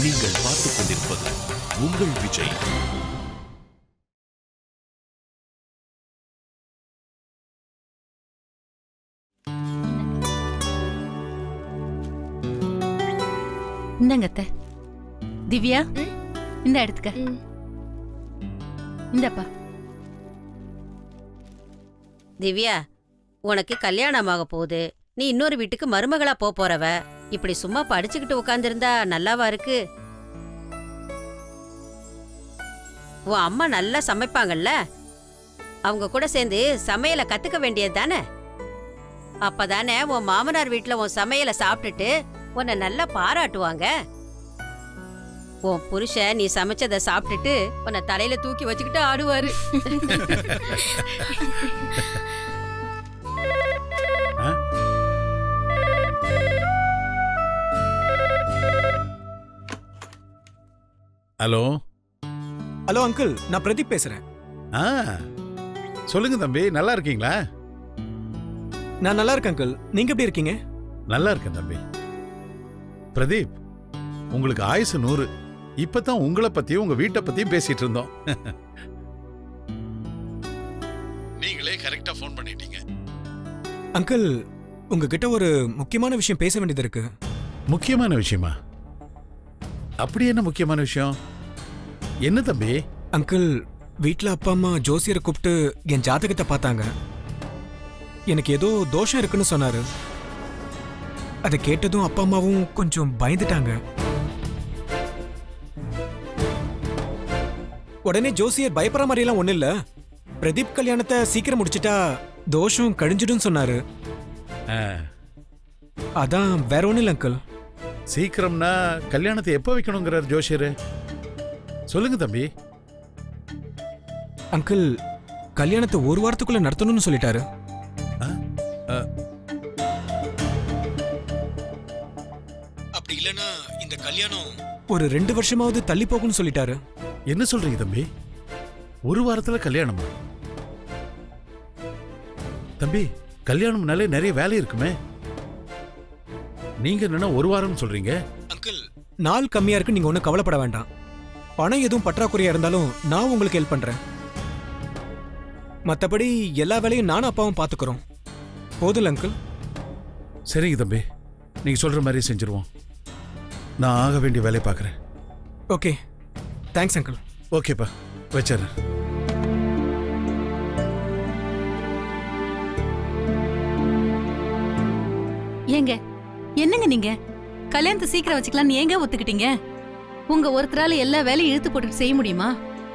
நீங்கள் பார்த்துக் கொண்டிருப்பது உங்கள் விஜய் இந்தாங்க அத்தை திவ்யா இந்த எடுத்துக்க இந்தாப்பா திவ்யா உனக்கு கல்யாணம் ஆக போகுது நீ இன்னொரு வீட்டுக்கு மருமகளா போக போறவ இப்படி சும்மா படிச்சுக்கிட்டு உட்கார்ந்திருந்தா நல்லாவா இருக்கு உன் அம்மா நல்லா சமைப்பாங்கல்ல அவங்க கூட சேர்ந்து சமையலை கத்துக்க வேண்டியது தானே அப்பதானே உன் மாமனார் வீட்டுல உன் சமையலை சாப்பிட்டுட்டு உன்னை நல்லா பாராட்டுவாங்க உன் புருஷன் நீ சமைச்சதை சாப்பிட்டுட்டு உன்னை தலையில தூக்கி வச்சுக்கிட்டு ஆடுவாரு ஹலோ ஹலோ அங்கிள் நான் பிரதீப் பேசுறேன் ஆ சொல்லுங்க தம்பி நல்லா இருக்கீங்களா நான் நல்லா இருக்கேன் அங்கிள் நீங்க எப்படி இருக்கீங்க நல்லா இருக்கேன் தம்பி பிரதீப் உங்களுக்கு ஆயுசு நூறு இப்பதான் உங்களை பத்தியும் உங்க வீட்டை பத்தியும் பேசிட்டு இருந்தோம் நீங்களே கரெக்டா ஃபோன் பண்ணிட்டீங்க அங்கிள் உங்ககிட்ட ஒரு முக்கியமான விஷயம் பேச வேண்டியது இருக்கு முக்கியமான விஷயமா அப்படி என்ன முக்கியமான விஷயம் என்ன தம்பி அங்கிள் வீட்ல அப்பா அம்மா ஜோசியரை கூப்பிட்டு என் ஜாதகத்தை பார்த்தாங்க எனக்கு ஏதோ தோஷம் இருக்குன்னு சொன்னாரு அதை கேட்டதும் அப்பா அம்மாவும் கொஞ்சம் பயந்துட்டாங்க உடனே ஜோசியர் பயப்படுற மாதிரிலாம் ஒண்ணும் இல்ல பிரதீப் கல்யாணத்தை சீக்கிரம் முடிச்சிட்டா தோஷம் கழிஞ்சிடும் சொன்னாரு ஆ, அதான் வேற ஒண்ணும் இல்ல அங்கிள் சீக்கிரம்னா கல்யாணத்தை எப்போ வைக்கணுங்கிறார் ஜோஷியர் சொல்லுங்க தம்பி அங்கிள் கல்யாணத்தை ஒரு வாரத்துக்குள்ள நடத்தணும்னு சொல்லிட்டாரு ஆ? ஆ. அப்படி இல்லனா இந்த கல்யாணம் ஒரு ரெண்டு வருஷமாவது தள்ளி போகும்னு சொல்லிட்டாரு என்ன சொல்றீங்க தம்பி ஒரு வாரத்துல கல்யாணமா தம்பி கல்யாணம்னாலே நிறைய வேலை இருக்குமே நீங்க என்னன்னா ஒரு வாரம் சொல்றீங்க அங்கிள் நாள் கம்மியா இருக்கு நீங்க ஒன்றும் கவலைப்பட வேண்டாம் பணம் எதுவும் பற்றாக்குறையா இருந்தாலும் நான் உங்களுக்கு ஹெல்ப் பண்றேன் மத்தபடி எல்லா வேலையும் நானும் அப்பாவும் பாத்துக்கிறோம் போதும் அங்கிள் சரிங்க தம்பி நீங்க சொல்ற மாதிரி செஞ்சிருவோம் நான் ஆக வேண்டிய வேலையை பார்க்குறேன் ஓகே தேங்க்ஸ் அங்கிள் ஓகேப்பா வச்சிடுறேன் ஏங்க என்னங்க நீங்க கல்யாணத்தை சீக்கிரம் வச்சுக்கலாம்னு ஏங்க ஒத்துக்கிட்டீங்க உங்க ஒருத்தரால எல்லா வேலையும் இழுத்து போட்டுட்டு செய்ய முடியுமா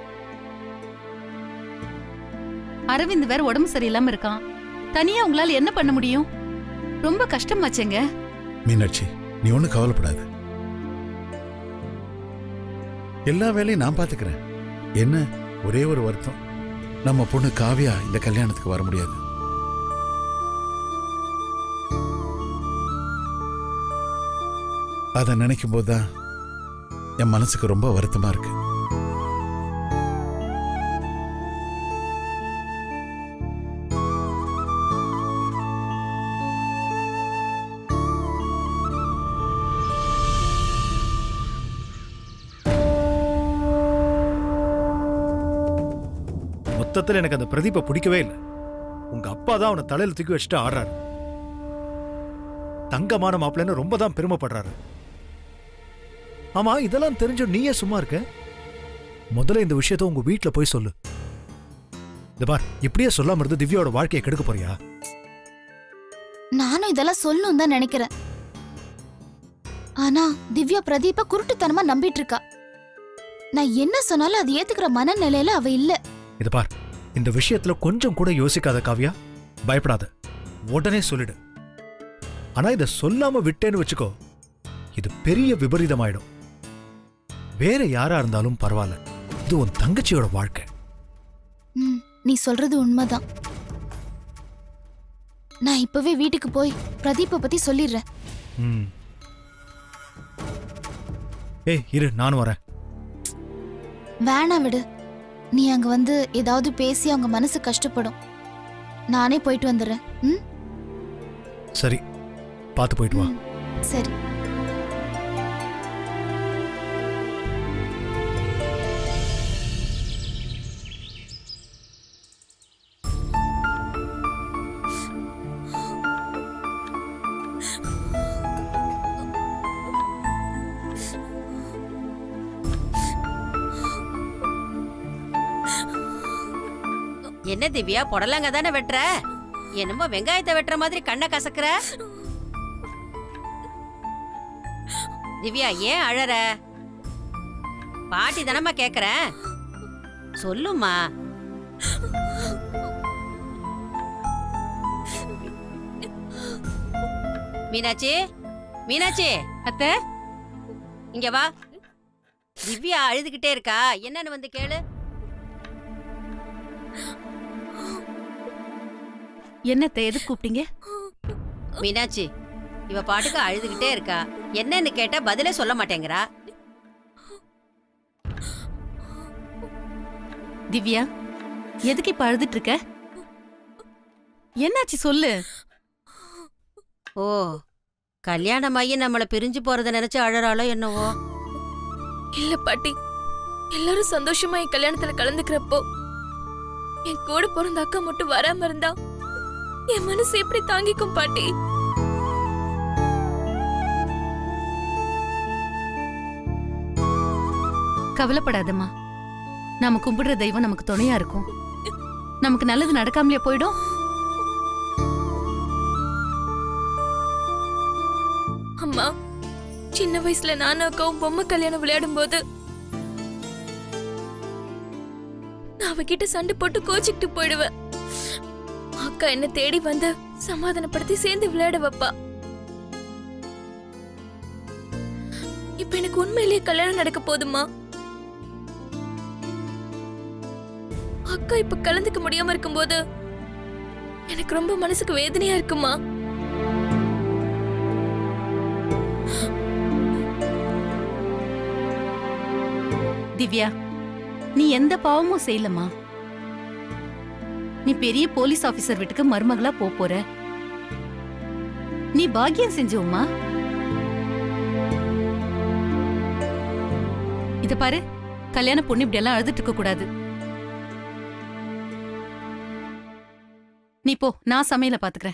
அரவிந்த் வேற உடம்பு சரியில்லாம இருக்கான் தனியா உங்களால என்ன பண்ண முடியும் ரொம்ப கஷ்டமாச்சேங்க மீனாட்சி நீ ஒன்றும் கவலைப்படாத எல்லா வேலையும் நான் பார்த்துக்கிறேன் என்ன ஒரே ஒரு வருத்தம் நம்ம பொண்ணு காவியா இந்த கல்யாணத்துக்கு வர முடியாது அதை நினைக்கும் போதுதான் என் மனசுக்கு ரொம்ப வருத்தமா இருக்கு மொத்தத்துல எனக்கு அந்த பிரதீப்பை பிடிக்கவே இல்லை உங்க அப்பா தான் அவனை தலையில தூக்கி வச்சுட்டு ஆடுறாரு தங்கமான மாப்பிள்ளைன்னு ரொம்ப தான் பெருமைப்படுறாரு ஆமா இதெல்லாம் தெரிஞ்சும் நீயே சும்மா இருக்க முதல்ல இந்த விஷயத்த உங்க வீட்ல போய் சொல்லு இந்த பார் இப்படியே சொல்லாம இருந்து திவ்யாவோட வாழ்க்கையை கெடுக்க போறியா நானும் இதெல்லாம் சொல்லணும் தான் நினைக்கிறேன் ஆனா திவ்யா பிரதீப குருட்டுத்தனமா நம்பிட்டு இருக்கா நான் என்ன சொன்னாலும் அது ஏத்துக்கிற மனநிலையில அவ இல்ல இது பார் இந்த விஷயத்துல கொஞ்சம் கூட யோசிக்காத காவியா பயப்படாத உடனே சொல்லிடு ஆனா இத சொல்லாம விட்டேன்னு வச்சுக்கோ இது பெரிய விபரீதமாயிடும் வேற யாரா இருந்தாலும் பரவாயில்ல இது உன் தங்கச்சியோட வாழ்க்கை ம், நீ சொல்றது உண்மைதான் நான் இப்பவே வீட்டுக்கு போய் பிரதீப்ப பத்தி சொல்லிடுறேன் ம். ஏய் இரு நானும் வரேன் வேணாம் விடு நீ அங்க வந்து ஏதாவது பேசி அவங்க மனசு கஷ்டப்படும் நானே போயிட்டு வந்துடுறேன் ம் சரி பார்த்து போயிட்டு வா ம், சரி என்ன திவ்யா புடலங்க தானே வெட்டுற என்னமோ வெங்காயத்தை வெட்டுற மாதிரி கண்ணை கசக்குற திவ்யா ஏன் அழற பாட்டி தானம்மா கேக்குறேன் சொல்லுமா மீனாட்சி மீனாட்சி அத்தை இங்க வா திவ்யா அழுதுகிட்டே இருக்கா என்னன்னு வந்து கேளு என்னத்தை எதுக்கு கூப்பிட்டீங்க மீனாட்சி இவ பாட்டுக்கு அழுதுகிட்டே இருக்கா என்னன்னு கேட்டா பதிலே சொல்ல மாட்டேங்கிறா திவ்யா எதுக்கு இப்ப அழுதுட்டு இருக்க என்னாச்சு சொல்லு ஓ கல்யாணமாகி நம்மள பிரிஞ்சு போறத நினைச்சு அழறாளோ என்னவோ இல்ல பாட்டி எல்லாரும் சந்தோஷமா என் கல்யாணத்துல கலந்துக்கிறப்போ என் கூட பிறந்த அக்கா மட்டும் வராம இருந்தா என் மனசு எப்படி தாங்கிக்கும் பாட்டி கவலைப்படாதம்மா நாம கும்பிடுற தெய்வம் நமக்கு துணையா இருக்கும் நமக்கு நல்லது நடக்காமலே போயிடும் அம்மா சின்ன வயசுல நானும் அக்காவும் பொம்மை கல்யாணம் விளையாடும் போது நான் அவகிட்ட சண்டை போட்டு கோச்சிக்கிட்டு போயிடுவேன் அக்கா என்ன தேடி வந்து சமாதானப்படுத்தி சேர்ந்து விளையாட வைப்பா இப்ப எனக்கு உண்மையிலேயே கல்யாணம் நடக்க போதுமா அக்கா இப்ப கலந்துக்க முடியாம இருக்கும்போது எனக்கு ரொம்ப மனசுக்கு வேதனையா இருக்குமா திவ்யா நீ எந்த பாவமும் செய்யலம்மா நீ பெரிய போலீஸ் ஆபீசர் வீட்டுக்கு மருமகளா போப் போற நீ பாக்கியம் செஞ்சோம்மா இத பாரு கல்யாண பொண்ணு இப்படி எல்லாம் அழுதுட்டு இருக்க கூடாது நீ போ நான் சமையல பாத்துக்கிறேன்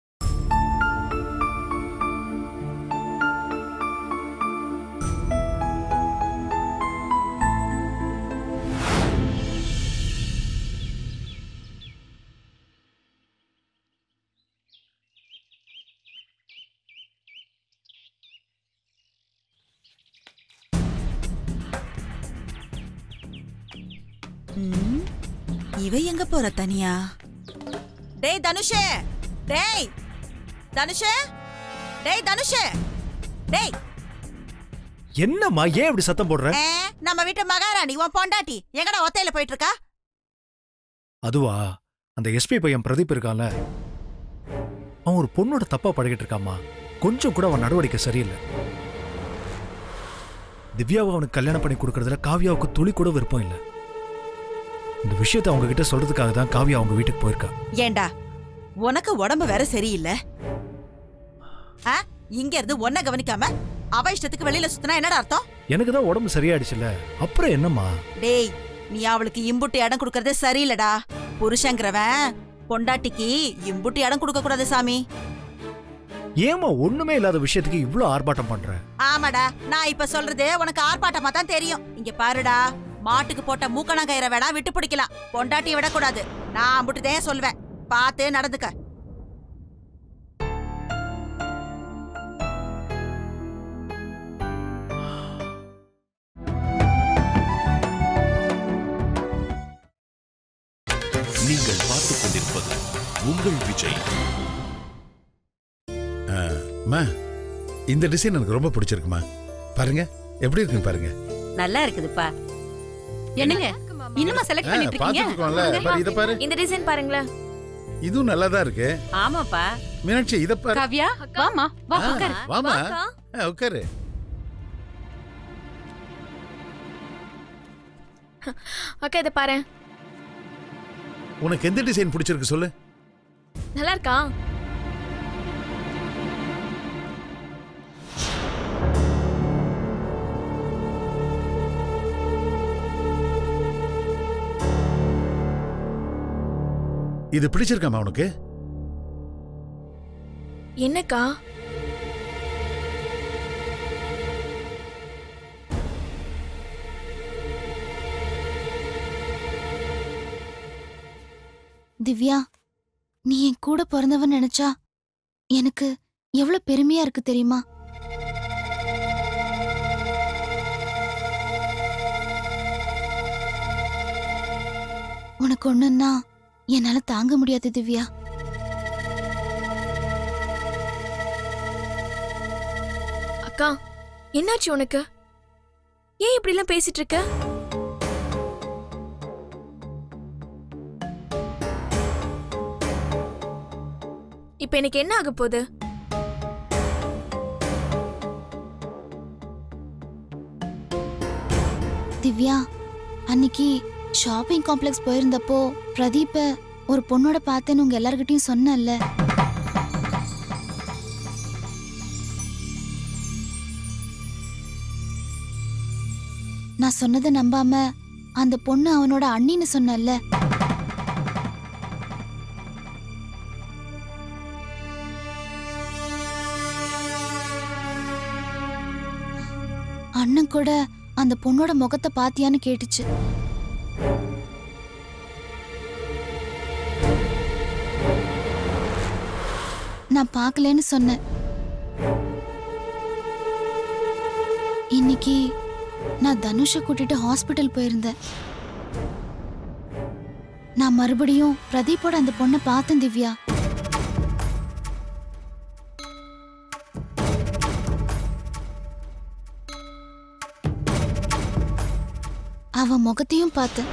ம், இவ எங்க போற தனியா டேய் தனுஷே டேய் தனுஷே டேய் தனுஷே டேய் என்னம்மா ஏன் இப்படி சத்தம் போடுற ஏ, நம்ம வீட்டு மகாராணி உன் பொண்டாட்டி எங்கடா ஒத்தையில போயிட்டு இருக்கா அதுவா அந்த எஸ்பி பையன் பிரதீப் இருக்கான்ல அவன் ஒரு பொண்ணோட தப்பா பழகிட்டு இருக்காம்மா கொஞ்சம் கூட அவன் நடவடிக்கை சரியில்லை திவ்யாவை அவனுக்கு கல்யாணம் பண்ணி கொடுக்கறதுல காவியாவுக்கு துளி கூட விருப்பம் இல்லை இந்த விஷயத்தை அவங்க கிட்ட சொல்றதுக்காக தான் காவியா அவங்க வீட்டுக்கு போயிருக்கா ஏண்டா உனக்கு உடம்பு வேற சரியில்லை ஆ இங்க இருந்து உன்னை கவனிக்காம அவ இஷ்டத்துக்கு வெளியில சுத்தினா என்னடா அர்த்தம் எனக்கு தான் உடம்பு சரியாயிடுச்சுல்ல அப்புறம் என்னம்மா டேய் நீ அவளுக்கு இம்புட்டு இடம் கொடுக்கறதே சரியில்லடா புருஷங்கிறவன் பொண்டாட்டிக்கு இம்புட்டு இடம் கொடுக்க கூடாது சாமி ஏம்மா ஒண்ணுமே இல்லாத விஷயத்துக்கு இவ்ளோ ஆர்ப்பாட்டம் பண்ற ஆமாடா நான் இப்ப சொல்றது உனக்கு ஆர்ப்பாட்டமா தான் தெரியும் இங்க பாருடா மாட்டுக்கு போட்ட மூக்கணாங்கயிற வேணா விட்டு பிடிக்கலாம் பொண்டாட்டியை விடக்கூடாது நான் அம்புட்டுதான் சொல்வேன் பார்த்து நடந்துக்க நீங்கள் பார்த்துக் கொண்டிருப்பது உங்கள் விஜய் அம்மா இந்த டிசைன் எனக்கு ரொம்ப பிடிச்சிருக்குமா பாருங்க எப்படி இருக்குன்னு பாருங்க நல்லா இருக்குதுப்பா என்னங்க இன்னுமா செலக்ட் ஆ, பண்ணிட்டு பார்த்துட்டு இருக்கீங்க இருக்கோம்ல பாரு இத பாரு இந்த டிசைன் பாருங்களேன் இதுவும் நல்லா தான் இருக்கு ஆமாப்பா மீனாட்சி இத பாரு காவ்யா வாமா வா ஆ, உட்காரு வாமா வாக்கா. ஆ, உட்காரு அக்கா இதை பாரு உனக்கு எந்த டிசைன் பிடிச்சிருக்கு சொல்லு நல்லா இருக்கா இது பிடிச்சிருக்காமா உனக்கு என்னக்கா திவ்யா நீ என் கூட பிறந்தவன் நினைச்சா எனக்கு எவ்வளவு பெருமையா இருக்கு தெரியுமா உனக்கு ஒண்ணுன்னா என்னால தாங்க முடியாது திவ்யா அக்கா என்னாச்சு உனக்கு ஏன் இப்படி எல்லாம் பேசிட்டு இருக்க இப்ப எனக்கு என்ன ஆக போகுது திவ்யா அன்னைக்கு ஷாப்பிங் காம்ப்ளெக்ஸ் போயிருந்தப்போ பிரதீப்ப ஒரு பொண்ணோட பார்த்தேன்னு உங்க எல்லார்கிட்டயும் சொன்னேன்ல நான் சொன்னதை நம்பாம அந்த பொண்ணு அவனோட அண்ணின்னு சொன்னல்ல அண்ணன் கூட அந்த பொண்ணோட முகத்தை பாத்தியான்னு கேட்டுச்சு நான் பார்க்கலன்னு சொன்னேன் இன்னைக்கு நான் தனுஷை கூட்டிட்டு ஹாஸ்பிட்டல் போயிருந்தேன் நான் மறுபடியும் பிரதீப்போட அந்த பொண்ணை பார்த்தேன் திவ்யா அவ முகத்தையும் பார்த்தேன்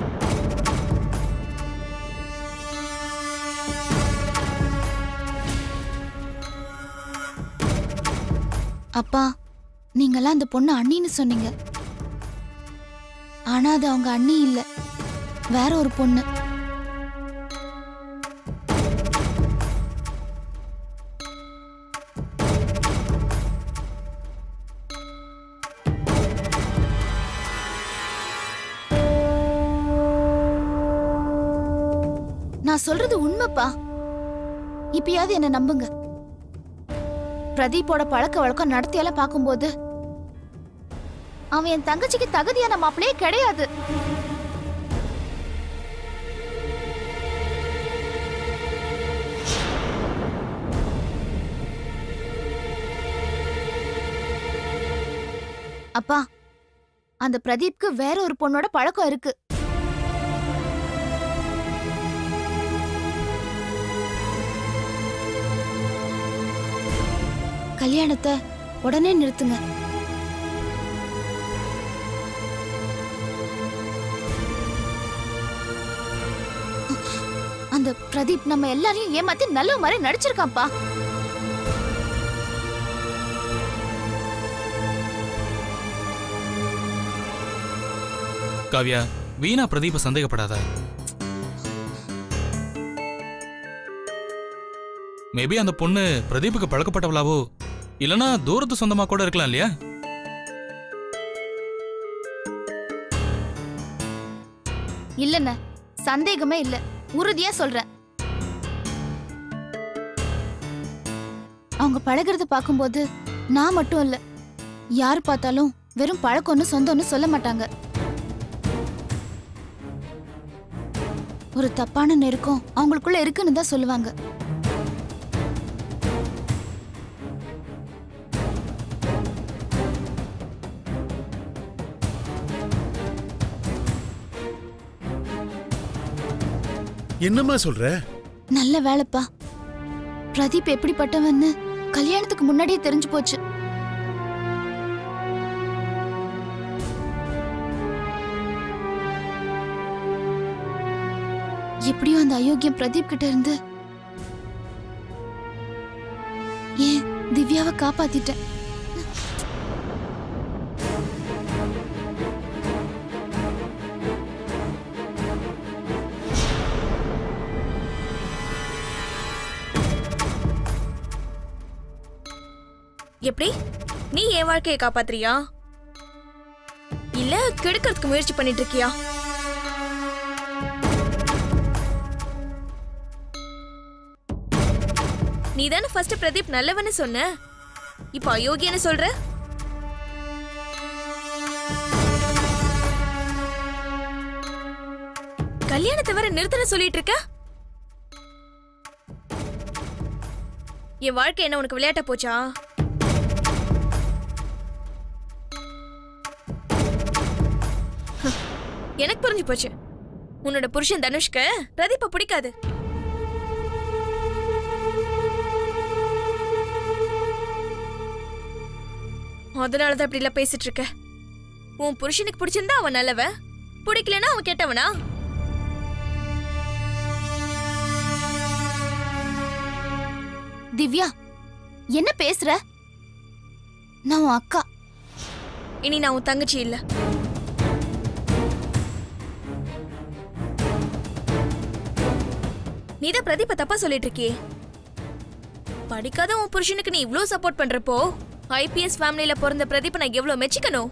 அப்பா நீங்கெல்லாம் அந்த பொண்ணு அண்ணின்னு சொன்னீங்க ஆனா அது அவங்க அண்ணி இல்ல வேற ஒரு பொண்ணு நான் சொல்றது உண்மைப்பா இப்பயாவது என்ன நம்புங்க பிரதீப்போட பழக்க வழக்கம் நடத்தியெல்லாம் பார்க்கும்போது அவன் என் தங்கச்சிக்கு தகுதியான மாப்பிளையே கிடையாது அப்பா அந்த பிரதீப்க்கு வேற ஒரு பொண்ணோட பழக்கம் இருக்கு கல்யாணத்தை உடனே நிறுத்துங்க அந்த பிரதீப் நம்ம எல்லாரையும் ஏமாத்தி நல்ல மாதிரி நடிச்சிருக்கான்ப்பா காவ்யா வீணா பிரதீப சந்தேகப்படாத மேபி அந்த பொண்ணு பிரதீப்புக்கு பழக்கப்பட்டவளாவோ இல்லனா தூரத்து சொந்தமா கூட இருக்கலாம் இல்லையா இல்லண்ண சந்தேகமே இல்ல உறுதியா சொல்றேன் அவங்க பழகுறத பார்க்கும்போது நான் மட்டும் இல்ல யார் பார்த்தாலும் வெறும் பழக்கம்னு சொந்தம்னு சொல்ல மாட்டாங்க ஒரு தப்பான நெருக்கம் அவங்களுக்குள்ள இருக்குன்னு தான் சொல்லுவாங்க என்னம்மா சொல்ற நல்ல வேலைப்பா பிரதீப் எப்படிப்பட்டவன்னு கல்யாணத்துக்கு முன்னாடியே தெரிஞ்சு போச்சு எப்படியும் அந்த அயோக்கியம் பிரதீப் கிட்ட இருந்து ஏன் திவ்யாவை காப்பாத்திட்டேன் எப்படி நீ என் வாழ்க்கையை காப்பாத்துறியா இல்ல கெடுக்கிறதுக்கு முயற்சி பண்ணிட்டு இருக்கியா நீ தானே ஃபர்ஸ்ட் பிரதீப் நல்லவன்னு சொன்ன இப்போ அயோக்கியன்னு சொல்ற கல்யாணத்தை வேற நிறுத்தன சொல்லிட்டு இருக்க என் வாழ்க்கை என்ன உனக்கு விளையாட்ட போச்சா ஹ, எனக்கு புரிஞ்சு போச்சு உன்னோட புருஷன் தனுஷ்க்கு பிரதீப்ப பிடிக்காது அதனாலதான் அப்படி எல்லாம் பேசிட்டு இருக்க உன் புருஷனுக்கு பிடிச்சிருந்தா அவன் நல்லவன் பிடிக்கலன்னா அவன் கெட்டவனா திவ்யா என்ன பேசுற நான் உன் அக்கா இனி நான் உன் தங்கச்சி இல்ல நீதான் பிரதீப தப்பா சொல்லிட்டு இருக்கியே படிக்காத உன் புருஷனுக்கு நீ இவ்ளோ சப்போர்ட் பண்றப்போ ஐபிஎஸ் ஃபேமிலில பிறந்த பிரதீப நான் எவ்வளவு மெச்சிக்கணும்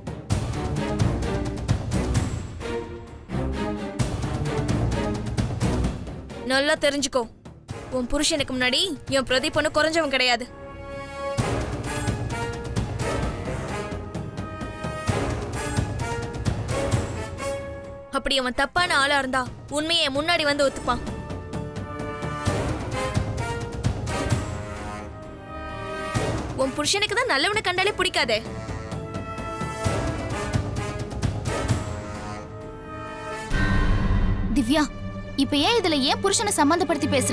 நல்லா தெரிஞ்சுக்கோ உன் புருஷனுக்கு முன்னாடி என் பிரதீப் ஒன்னும் குறைஞ்சவன் கிடையாது அப்படி அவன் தப்பான ஆளா இருந்தா உண்மையை என் முன்னாடி வந்து ஒத்துப்பான் உன் புருஷனுக்கு தான் நல்லவனை கண்டாலே பிடிக்காதே திவ்யா இப்ப ஏன் இதுல ஏன் புருஷனை சம்மந்தப்படுத்தி பேசுற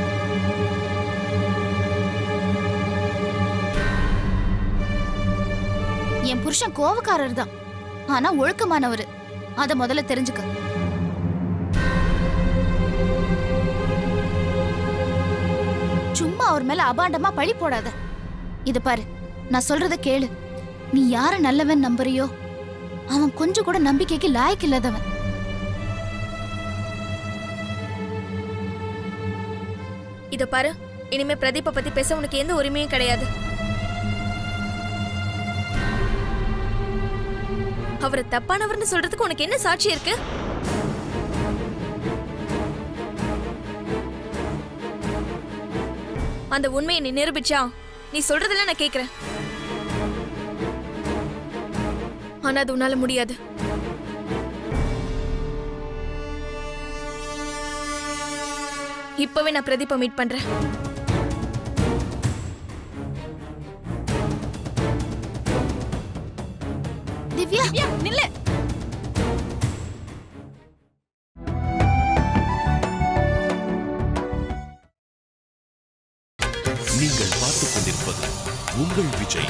என் புருஷன் கோவக்காரர் தான் ஆனா ஒழுக்கமானவர் அத முதல்ல தெரிஞ்சுக்க சும்மா அவர் மேல அபாண்டமா பழி போடாத இது பாரு நான் சொல்றத கேளு நீ யார நல்லவன் நம்புறியோ அவன் கொஞ்சம் கூட நம்பிக்கைக்கு லாயக்கு இல்லாதவன் இத பாரு இனிமே பிரதீப்ப பத்தி பேச உனக்கு எந்த உரிமையும் கிடையாது அவரை தப்பானவர்னு சொல்றதுக்கு உனக்கு என்ன சாட்சி இருக்கு அந்த உண்மையை நீ நிரூபிச்சா நீ சொல்றதெல்லாம் நான் கேக்குறேன் ஆனா அது உன்னால முடியாது இப்பவே நான் பிரதீப்பை மீட் பண்றேன் திவ்யா நில்லு நீங்கள் பார்த்துக் கொண்டிருப்பது உங்கள் விஜய்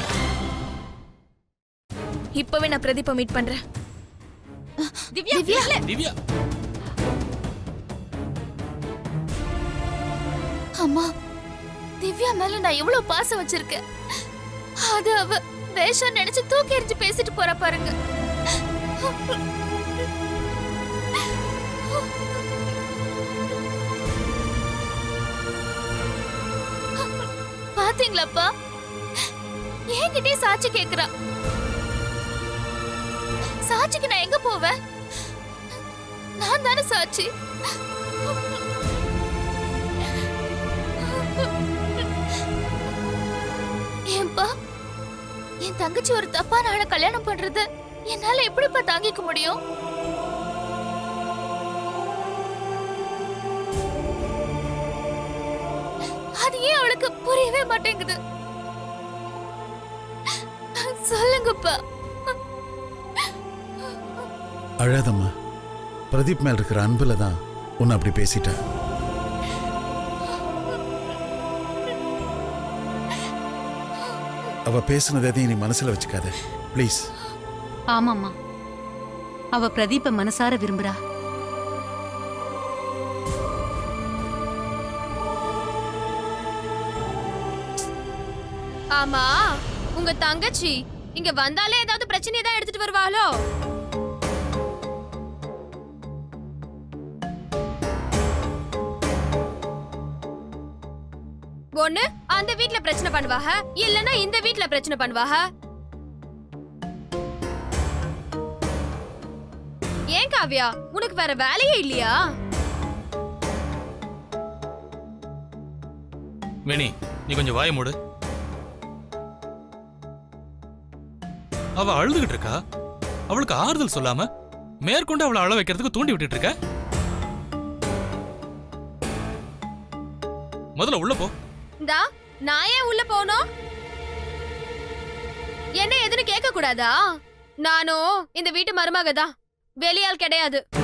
இப்பவே நான் பிரதீப்பை மீட் பண்றேன் திவ்யா திவ்யா திவ்யா அம்மா திவ்யா மேல நான் எவ்வளவு பாசம் வச்சிருக்கேன் அது அவ வேஷம் நினைச்சு தூக்கி எறிஞ்சு பேசிட்டு போறா பாருங்க பாத்தீங்களாப்பா என்கிட்டயே சாட்சி கேக்குறா சாட்சிக்கு நான் எங்க போவேன் நான் தானே சாட்சி ஏன்பா என் தங்கச்சி ஒரு தப்பான ஆளை கல்யாணம் பண்றது என்னால எப்படிப்பா தாங்கிக்க முடியும் அது ஏன் அவளுக்கு புரியவே மாட்டேங்குது சொல்லுங்கப்பா அழாதம்மா பிரதீப் மேல் இருக்கிற அன்புல தான் உன்னை அப்படி பேசிட்டேன் அவ பேசுனது எதையும் நீ மனசுல வச்சுக்காத ப்ளீஸ் ஆமாம்மா அவ பிரதீப்ப மனசார விரும்புறா ஆமா உங்க தங்கச்சி இங்க வந்தாலே ஏதாவது பிரச்சனையை தான் எடுத்துட்டு வருவாளோ ஒண்ணு அந்த வீட்ல பிரச்சனை பண்ணுவாக இல்லனா இந்த வீட்ல பிரச்சனை பண்ணுவாக ஏன் காவ்யா உனக்கு வேற வேலையே இல்லையா வேணி நீ கொஞ்சம் வாய மூடு அவ அழுதுகிட்டு இருக்கா அவளுக்கு ஆறுதல் சொல்லாம மேற்கொண்டு அவளை அழ வைக்கிறதுக்கு தூண்டி விட்டுட்டு இருக்க முதல்ல உள்ள போ இந்தா நான் ஏன் உள்ள போனோம் என்ன எதுன்னு கேட்க கூடாதா நானும் இந்த வீட்டு மருமக தான் வெளியால் கிடையாது